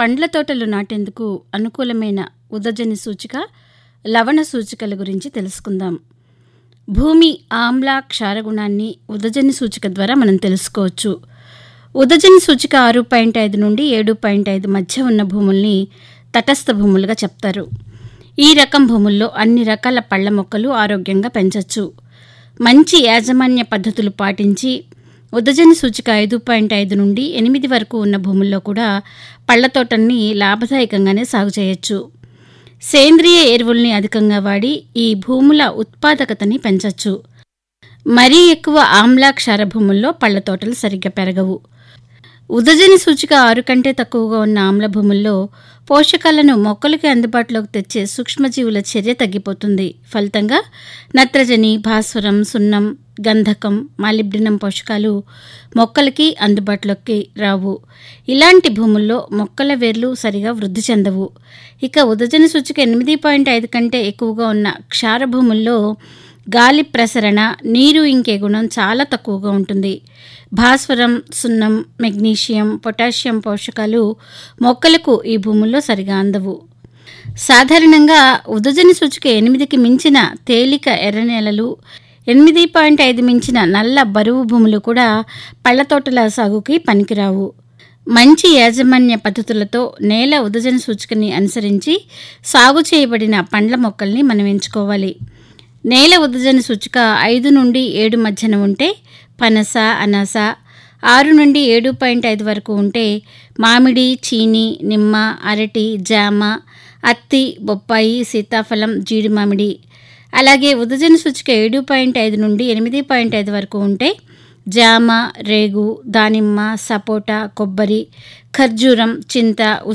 పండ్ల తోటలు నాటేందుకు అనుకూలమైన ఉదజని సూచిక లవణ సూచికల గురించి తెలుసుకుందాం భూమి ఆమ్ల క్షారగుణాన్ని ఉదజని సూచిక ద్వారా మనం తెలుసుకోవచ్చు ఉదజని సూచిక ఆరు పాయింట్ ఐదు నుండి ఏడు పాయింట్ ఐదు మధ్య ఉన్న భూముల్ని తటస్థ భూములుగా చెప్తారు ఈ రకం భూముల్లో అన్ని రకాల పళ్ళ మొక్కలు ఆరోగ్యంగా పెంచవచ్చు మంచి యాజమాన్య పద్ధతులు పాటించి ఉదజని సూచిక ఐదు పాయింట్ ఐదు నుండి ఎనిమిది వరకు ఉన్న భూముల్లో కూడా పళ్ళ తోటల్ని లాభదాయకంగానే సాగు చేయొచ్చు సేంద్రియ ఎరువుల్ని అధికంగా వాడి ఈ భూముల ఉత్పాదకతని పెంచవచ్చు మరీ ఎక్కువ ఆమ్ల క్షార భూముల్లో పళ్ళ తోటలు సరిగ్గా పెరగవు ఉదజని సూచిక ఆరు కంటే తక్కువగా ఉన్న ఆమ్ల భూముల్లో పోషకాలను మొక్కలకి అందుబాటులోకి తెచ్చే సూక్ష్మజీవుల చర్య తగ్గిపోతుంది ఫలితంగా నత్రజని భాస్వరం సున్నం గంధకం మాలిబ్డినం పోషకాలు మొక్కలకి అందుబాటులోకి రావు ఇలాంటి భూముల్లో మొక్కల వేర్లు సరిగా వృద్ధి చెందవు ఇక ఉదజని సూచిక ఎనిమిది పాయింట్ ఐదు కంటే ఎక్కువగా ఉన్న క్షార భూముల్లో గాలి ప్రసరణ నీరు ఇంకే గుణం చాలా తక్కువగా ఉంటుంది భాస్వరం సున్నం మెగ్నీషియం పొటాషియం పోషకాలు మొక్కలకు ఈ భూముల్లో సరిగా అందవు సాధారణంగా ఉదజని సూచిక ఎనిమిదికి మించిన తేలిక ఎర్ర నేలలు ఎనిమిది పాయింట్ ఐదు మించిన నల్ల బరువు భూములు కూడా పళ్ళ తోటల సాగుకి పనికిరావు మంచి యాజమాన్య పద్ధతులతో నేల ఉదజన సూచికని అనుసరించి సాగు చేయబడిన పండ్ల మొక్కల్ని మనం ఎంచుకోవాలి నేల ఉదజన సూచిక ఐదు నుండి ఏడు మధ్యన ఉంటే పనస అనాస ఆరు నుండి ఏడు పాయింట్ ఐదు వరకు ఉంటే మామిడి చీని నిమ్మ అరటి జామ అత్తి బొప్పాయి సీతాఫలం జీడి మామిడి అలాగే ఉదజన సూచిక ఏడు పాయింట్ ఐదు నుండి ఎనిమిది పాయింట్ ఐదు వరకు ఉంటే జామ రేగు దానిమ్మ సపోటా కొబ్బరి ఖర్జూరం చింత